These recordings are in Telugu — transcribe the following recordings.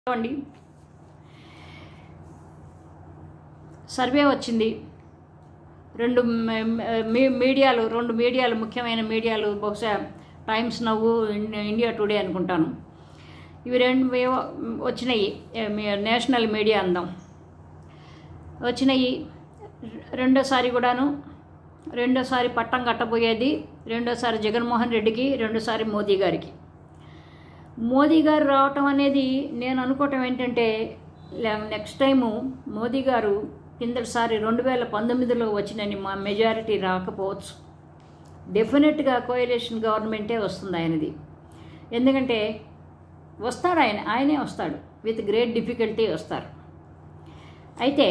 అండి సర్వే వచ్చింది రెండు మ- మ- మీడియాలు రెండు మీడియాలు ముఖ్యమైన మీడియాలు బహుశా టైమ్స్ నవ్వు ఇన్- ఇండియా టుడే అనుకుంటాను ఇవి రెండు ఏవో వచ్చినాయి ఏ, మీ- నేషనల్ మీడియా అందాం వచ్చినాయి రెండోసారి కూడాను రెండోసారి పట్టం కట్టబోయేది రెండోసారి జగన్మోహన్ రెడ్డికి రెండోసారి మోదీ గారికి మోదీ గారు రావటం అనేది నేను అనుకోవటం ఏంటంటే లే- నెక్స్ట్ టైము మోదీ గారు కిందటిసారి రెండు వేల పంతొమ్మిదిలో వచ్చినని మా మెజారిటీ రాకపోవచ్చు డెఫినెట్గా కోయలేషన్ గవర్నమెంటే వస్తుంది ఆయనది ఎందుకంటే వస్తాడు ఆయన ఆయనే వస్తాడు విత్ గ్రేట్ డిఫికల్టీ వస్తారు అయితే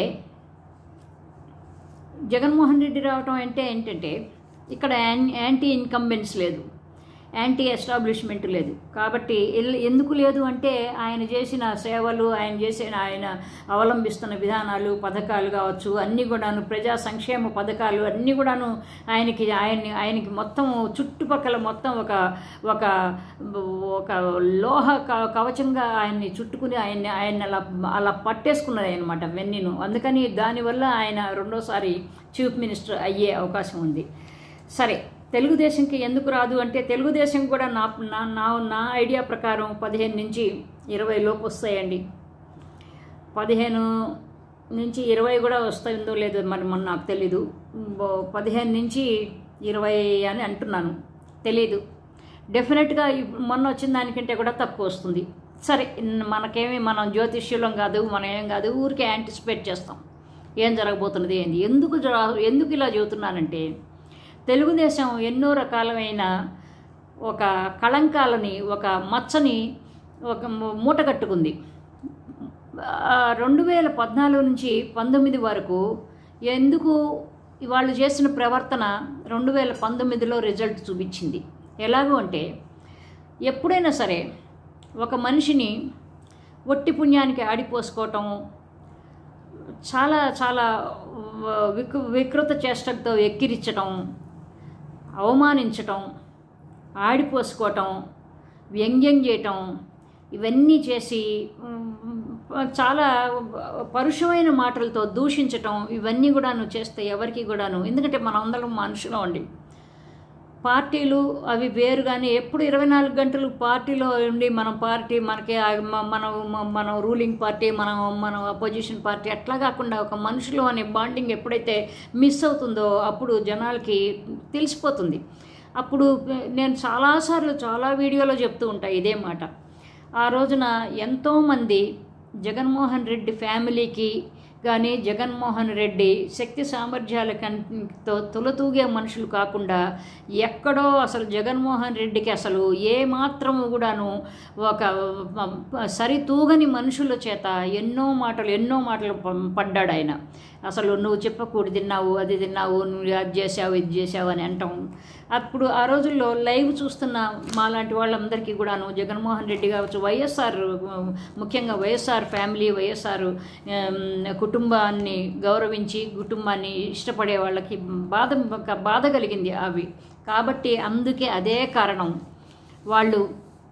జగన్మోహన్ రెడ్డి రావటం అంటే ఏంటంటే ఇక్కడ యాన్- యాంటీ ఇన్కంబెన్స్ లేదు యాంటీ ఎస్టాబ్లిష్మెంట్ లేదు కాబట్టి ఎల్- ఎందుకు లేదు అంటే ఆయన చేసిన సేవలు ఆయన చేసిన ఆయన అవలంబిస్తున్న విధానాలు పథకాలు కావచ్చు అన్నీ కూడాను ప్రజా సంక్షేమ పథకాలు అన్నీ కూడాను ఆయనకి ఆయన్ని ఆయనకి మొత్తం చుట్టుపక్కల మొత్తం ఒక ఒక ఒక లోహ క- కవచంగా ఆయన్ని చుట్టుకుని ఆయన్ని ఆయన అలా అలా పట్టేసుకున్నది అనమాట వెన్నీను అందుకని దానివల్ల ఆయన రెండోసారి చీఫ్ మినిస్టర్ అయ్యే అవకాశం ఉంది సరే తెలుగుదేశంకి ఎందుకు రాదు అంటే తెలుగుదేశం కూడా నా నా నా నా ఐడియా ప్రకారం పదిహేను నుంచి ఇరవై లోపు వస్తాయండి పదిహేను నుంచి ఇరవై కూడా వస్తుందో లేదో మరి మన నాకు తెలీదు బో- పదిహేను నుంచి ఇరవై అని అంటున్నాను తెలీదు డెఫినెట్గా ఇప్- మొన్న వచ్చిన దానికంటే కూడా తక్కువ వస్తుంది సరే ఇన్- మనకేమి మనం జ్యోతిష్యులం కాదు మనం ఏం కాదు ఊరికే యాంటిసిపేట్ చేస్తాం ఏం జరగబోతున్నది ఏంది ఎందుకు జర- ఎందుకు ఇలా చెబుతున్నానంటే తెలుగుదేశం ఎన్నో రకాలమైన ఒక కళంకాలని ఒక మచ్చని ఒక ము- మూట కట్టుకుంది ఆ, రెండు వేల పద్నాలుగు నుంచి పంతొమ్మిది వరకు ఎందుకు వాళ్ళు చేసిన ప్రవర్తన రెండు వేల పంతొమ్మిదిలో రిజల్ట్ చూపించింది ఎలాగో అంటే ఎప్పుడైనా సరే ఒక మనిషిని ఒట్టి పుణ్యానికి ఆడిపోసుకోవటం చాలా చాలా విక్ వికృత చేష్టలతో ఎక్కిరించటం అవమానించటం ఆడిపోసుకోవటం వ్యంగ్యం చేయటం ఇవన్నీ చేసి ఉమ్, చాలా పరుషమైన మాటలతో దూషించటం ఇవన్నీ కూడాను చేస్తే ఎవరికి కూడాను ఎందుకంటే మనం అందరం మనుషులం అండి పార్టీలు అవి వేరు కానీ ఎప్పుడు ఇరవై నాలుగు గంటలు పార్టీలో ఉండి మనం పార్టీ మనకి ఆ మ- మనం మ- మనం రూలింగ్ పార్టీ మనం మనం అపోజిషన్ పార్టీ అట్లా కాకుండా ఒక మనుషులు అనే బాండింగ్ ఎప్పుడైతే మిస్ అవుతుందో అప్పుడు జనాలకి తెలిసిపోతుంది అప్పుడు నేను చాలాసార్లు చాలా వీడియోలో చెప్తూ ఉంటా ఇదే మాట ఆ రోజున ఎంతోమంది జగన్మోహన్ రెడ్డి ఫ్యామిలీకి కానీ జగన్మోహన్ రెడ్డి శక్తి సామర్థ్యాల కంతో తులతూగే మనుషులు కాకుండా ఎక్కడో అసలు జగన్మోహన్ రెడ్డికి అసలు ఏ మాత్రము కూడాను ఒక సరితూగని మనుషుల చేత ఎన్నో మాటలు ఎన్నో మాటలు ప- పడ్డాడు ఆయన అసలు నువ్వు చెప్పకూడదు తిన్నావు అది తిన్నావు నువ్వు అది చేసావు ఇది చేసావు అని అంటాం అప్పుడు ఆ రోజుల్లో లైవ్ చూస్తున్న మాలాంటి వాళ్ళందరికీ కూడాను జగన్మోహన్ రెడ్డి కావచ్చు వైఎస్ఆర్ ముఖ్యంగా వైఎస్ఆర్ ఫ్యామిలీ వైఎస్ఆర్ ఆమ్, కుటుంబాన్ని గౌరవించి కుటుంబాన్ని ఇష్టపడే వాళ్ళకి బాధ బాధ కలిగింది అవి కాబట్టి అందుకే అదే కారణం వాళ్ళు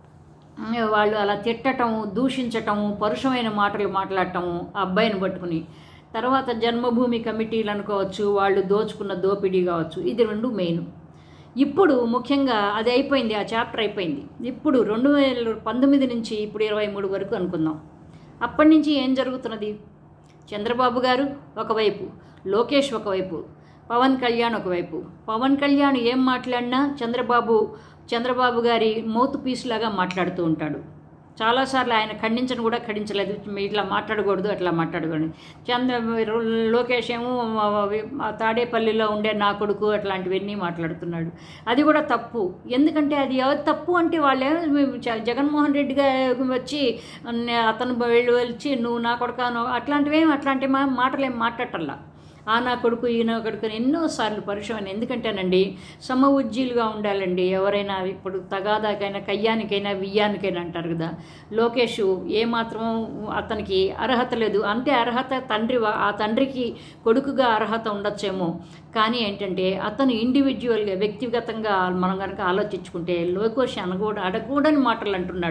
వాళ్ళు అలా తిట్టటం దూషించటము పరుషమైన మాటలు మాట్లాడటము ఆ అబ్బాయిని పట్టుకుని తర్వాత జన్మభూమి కమిటీలు అనుకోవచ్చు వాళ్ళు దోచుకున్న దోపిడీ కావచ్చు ఇది రెండు మెయిన్ ఇప్పుడు ముఖ్యంగా అది అయిపోయింది ఆ చాప్టర్ అయిపోయింది ఇప్పుడు రెండు వేల పంతొమ్మిది నుంచి ఇప్పుడు ఇరవై మూడు వరకు అనుకుందాం అప్పటి నుంచి ఏం జరుగుతున్నది చంద్రబాబు గారు ఒకవైపు లోకేష్ ఒకవైపు పవన్ కళ్యాణ్ ఒకవైపు పవన్ కళ్యాణ్ ఏం మాట్లాడినా చంద్రబాబు చంద్రబాబు గారి మౌత్ పీస్ లాగా మాట్లాడుతూ ఉంటాడు చాలాసార్లు ఆయన ఖండించను కూడా ఖండించలేదు మీ ఇట్లా మాట్లాడకూడదు అట్లా మాట్లాడకూడదు చంద్ర లోకేష్ ఏమో ఆ తాడేపల్లిలో ఉండే నా కొడుకు అట్లాంటివన్నీ మాట్లాడుతున్నాడు అది కూడా తప్పు ఎందుకంటే అది ఎవరు తప్పు అంటే వాళ్ళే జగన్మోహన్ రెడ్డి గారు వచ్చి అతను వెళ్ళి వచ్చి నువ్వు నా కొడుకాను అట్లాంటివేం అట్లాంటి మా మాటలు ఏం మాట్లాడటల్లా ఆ నా కొడుకు ఈ నా కొడుకు అని ఎన్నోసార్లు పరుషమైన ఎందుకంటేనండి సమ ఉజ్జీలుగా ఉండాలండి ఎవరైనా ఇప్పుడు తగాదాకైనా కయ్యానికైనా వియ్యానికైనా అంటారు కదా లోకేష్ ఏమాత్రం అతనికి అర్హత లేదు అంటే అర్హత తండ్రి వా- ఆ తండ్రికి కొడుకుగా అర్హత ఉండొచ్చేమో కానీ ఏంటంటే అతను ఇండివిజువల్గా వ్యక్తిగతంగా మనం కనుక ఆలోచించుకుంటే లోకేష్ అనకూడ అడగకూడని మాటలు అంటున్నాడు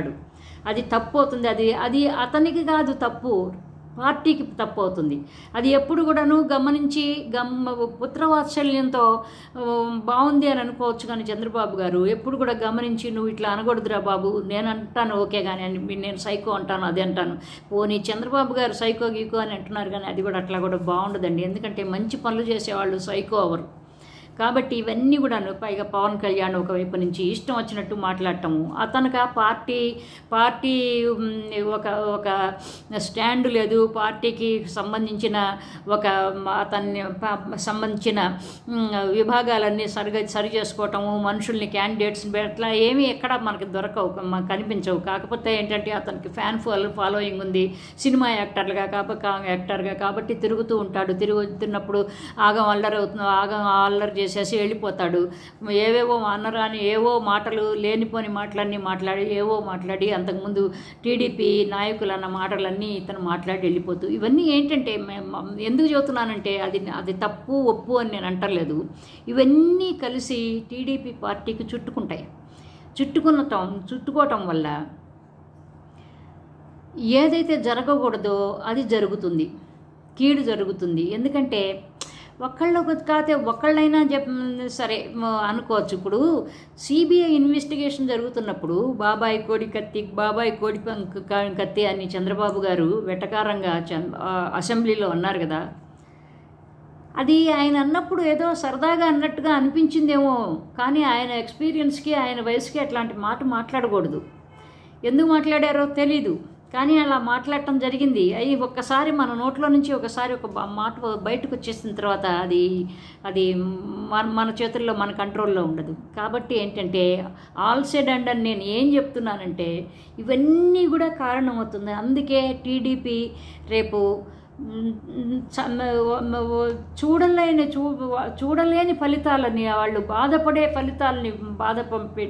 అది తప్పు అవుతుంది అది అది అతనికి కాదు తప్పు పార్టీకి తప్పు అవుతుంది అది ఎప్పుడు కూడాను గమనించి గమ్ పుత్రవాత్సల్యంతో ఆ, బాగుంది అని అనుకోవచ్చు కానీ చంద్రబాబు గారు ఎప్పుడు కూడా గమనించి నువ్వు ఇట్లా అనకూడదురా బాబు నేను అంటాను ఓకే కానీ అని మీ- నేను సైకో అంటాను అది అంటాను పోనీ చంద్రబాబు గారు సైకో గీకో అని అంటున్నారు కానీ అది కూడా అట్లా కూడా బాగుండదండి ఎందుకంటే మంచి పనులు చేసేవాళ్ళు సైకో అవరు కాబట్టి ఇవన్నీ కూడాను పైగా పవన్ కళ్యాణ్ ఒకవైపు నుంచి ఇష్టం వచ్చినట్టు మాట్లాడటము అతనికి ఆ పార్టీ పార్టీ ఉమ్, ఒక ఒక స్టాండ్ లేదు పార్టీకి సంబంధించిన ఒక మ- అతన్ని ప- సంబంధించిన ఉమ్, విభాగాలన్నీ సరిగా సరి చేసుకోవటము మనుషుల్ని క్యాండిడేట్స్ అట్లా ఏమీ ఎక్కడ మనకి దొరకవు మనకు కనిపించవు కాకపోతే ఏంటంటే అతనికి ఫ్యాన్ ఫాలో ఫాలోయింగ్ ఉంది సినిమా యాక్టర్లుగా కాబట్టి యాక్టర్గా కాబట్టి తిరుగుతూ ఉంటాడు తిరుగుతున్నప్పుడు ఆగం అల్లరి అవుతుంది ఆగం అల్లరి చేసేసి వెళ్ళిపోతాడు ఏవేవో అనరాని ఏవో మాటలు లేనిపోని మాటలన్నీ మాట్లాడి ఏవో మాట్లాడి అంతకుముందు టీడీపీ నాయకులు అన్న మాటలన్నీ ఇతను మాట్లాడి వెళ్ళిపోతూ ఇవన్నీ ఏంటంటే మే- మ- ఎందుకు చెబుతున్నానంటే అది అది తప్పు ఒప్పు అని నేను అంటలేదు ఇవన్నీ కలిసి టీడీపీ పార్టీకి చుట్టుకుంటాయి చుట్టుకునటం చుట్టుకోవటం వల్ల ఏదైతే జరగకూడదో అది జరుగుతుంది కీడు జరుగుతుంది ఎందుకంటే ఒకళ్ళు కాకపోతే ఒకళ్ళైనా చెప్ సరే మ- అనుకోవచ్చు ఇప్పుడు సిబిఐ ఇన్వెస్టిగేషన్ జరుగుతున్నప్పుడు బాబాయ్ కోడి కత్తి బాబాయ్ కోడి పం- క- కత్తి అని చంద్రబాబు గారు వెటకారంగా చం- ఆ, అసెంబ్లీలో అన్నారు కదా అది ఆయన అన్నప్పుడు ఏదో సరదాగా అన్నట్టుగా అనిపించిందేమో కానీ ఆయన ఎక్స్పీరియన్స్కి ఆయన వయసుకి అట్లాంటి మాట మాట్లాడకూడదు ఎందుకు మాట్లాడారో తెలీదు కానీ అలా మాట్లాడటం జరిగింది అవి ఒక్కసారి మన నోట్లో నుంచి ఒకసారి ఒక బ- మాట బయటకు వచ్చేసిన తర్వాత అది అది మన మన చేతుల్లో మన కంట్రోల్లో ఉండదు కాబట్టి ఏంటంటే ఆల్ సెడ్ అండ్ అని నేను ఏం చెప్తున్నానంటే ఇవన్నీ కూడా కారణమవుతుంది అందుకే టీడీపీ రేపు మ్, చ- మ- మ- చూడలేని చూ చూడలేని ఫలితాలని వాళ్ళు బాధపడే ఫలితాలని బాధ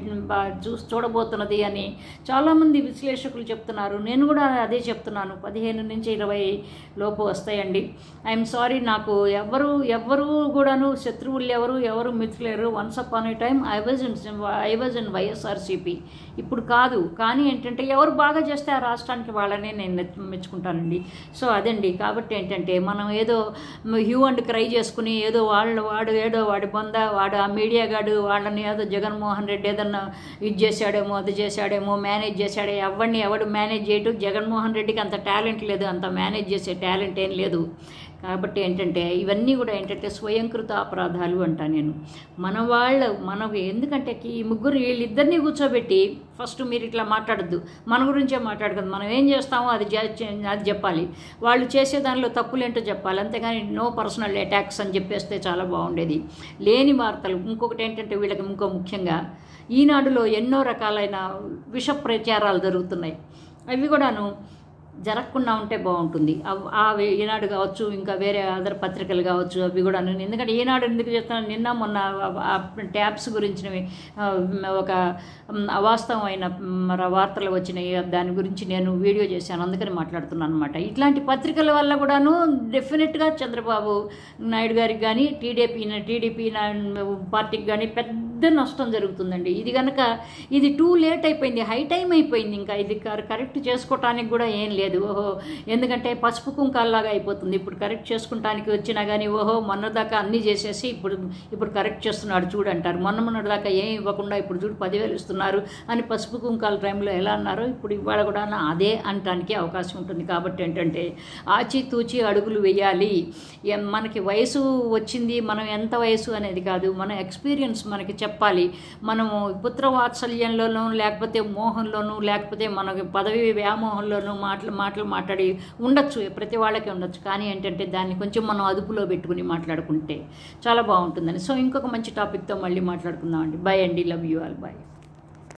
చూ చూడబోతున్నది అని చాలామంది విశ్లేషకులు చెప్తున్నారు నేను కూడా అదే చెప్తున్నాను పదిహేను నుంచి ఇరవై లోపు వస్తాయండి ఐఎమ్ సారీ నాకు ఎవరు ఎవరు కూడాను శత్రువులు ఎవరు ఎవరు మిత్రులేరు once up on a time I was in I was in YSRCP ఇప్పుడు కాదు కానీ ఏంటంటే ఎవరు బాగా చేస్తే ఆ రాష్ట్రానికి వాళ్ళనే నేను మెచ్చు- మెచ్చుకుంటానండి సో అదండి కాబట్టి ఏంటంటే మనం ఏదో హ్యూ అండ్ క్రై చేసుకుని ఏదో వాళ్ళు వాడు ఏదో వాడి బొంద వాడు ఆ మీడియా గాడు వాళ్ళని ఏదో జగన్మోహన్ రెడ్డి ఏదన్నా ఇది చేశాడేమో అది చేశాడేమో మేనేజ్ చేశాడే ఎవరిని ఎవడు మేనేజ్ చేయటం జగన్మోహన్ రెడ్డికి అంత టాలెంట్ లేదు అంత మేనేజ్ చేసే టాలెంట్ ఏం లేదు కాబట్టి ఏంటంటే ఇవన్నీ కూడా ఏంటంటే స్వయంకృత అపరాధాలు అంటా నేను మన వాళ్ళ మనకు ఎందుకంటే ఈ ముగ్గురు వీళ్ళిద్దరిని కూర్చోబెట్టి ఫస్ట్ మీరు ఇట్లా మాట్లాడద్దు మన గురించే మాట్లాడకూడదు మనం ఏం చేస్తామో అది చే- చే- అది చెప్పాలి వాళ్ళు చేసే దానిలో తప్పులేంటో చెప్పాలి అంతేగాని నో పర్సనల్ అటాక్స్ అని చెప్పేస్తే చాలా బాగుండేది లేని వార్తలు ఇంకొకటి ఏంటంటే వీళ్ళకి ఇంకో ముఖ్యంగా ఈనాడులో ఎన్నో రకాలైన విష ప్రచారాలు జరుగుతున్నాయి అవి కూడాను జరగకుండా ఉంటే బాగుంటుంది అవ్- ఆ వే- ఈనాడు కావచ్చు ఇంకా వేరే అదర్ పత్రికలు కావచ్చు అవి కూడా ఎందుకంటే ఈనాడు ఎందుకు చెప్తున్నాను నిన్న మొన్న ఆ- ఆ ట్యాబ్స్ గురించినవి ఆ, ఒక మ్, అవాస్తవమైన మ్, వార్తలు వచ్చినాయి దాని గురించి నేను వీడియో చేశాను అందుకని మాట్లాడుతున్నాను అనమాట ఇట్లాంటి పత్రికల వల్ల కూడాను డెఫినెట్గా చంద్రబాబు నాయుడు గారికి కానీ టీడీపీ టీడీపీ పార్టీకి కానీ పెద్ద నష్టం జరుగుతుందండి ఇది కనుక ఇది టూ లేట్ అయిపోయింది హై టైం అయిపోయింది ఇంకా ఇది కర- కరెక్ట్ చేసుకోవటానికి కూడా ఏం లేదు ఓహో ఎందుకంటే పసుపు కుంకాల్లాగా అయిపోతుంది ఇప్పుడు కరెక్ట్ చేసుకుంటానికి వచ్చినా కానీ ఓహో మొన్నదాకా అన్నీ చేసేసి ఇప్పుడు ఇప్పుడు కరెక్ట్ చేస్తున్నాడు చూడు అంటారు మొన్న మొన్నటిదాకా ఏం ఇవ్వకుండా ఇప్పుడు చూడు పదివేలు ఇస్తున్నారు అని పసుపు కుంకాల టైంలో ఎలా అన్నారో ఇప్పుడు ఇవాళ కూడా అదే అనటానికి అవకాశం ఉంటుంది కాబట్టి ఏంటంటే ఆచితూచి అడుగులు వేయాలి ఎం- మనకి వయసు వచ్చింది మనం ఎంత వయసు అనేది కాదు మన ఎక్స్పీరియన్స్ మనకి చెప్పాలి మనము పుత్ర వాత్సల్యంలోనూ లేకపోతే మోహంలోనూ లేకపోతే మనకి పదవి వ్యామోహంలోనూ మాటలు మాటలు మాట్లాడి ఉండొచ్చు ప్రతి వాళ్ళకి ఉండొచ్చు కానీ ఏంటంటే దాన్ని కొంచెం మనం అదుపులో పెట్టుకుని మాట్లాడుకుంటే చాలా బాగుంటుందని సో ఇంకొక మంచి టాపిక్తో మళ్ళీ మాట్లాడుకుందాం అండి బై అండి లవ్ యూ ఆల్ బై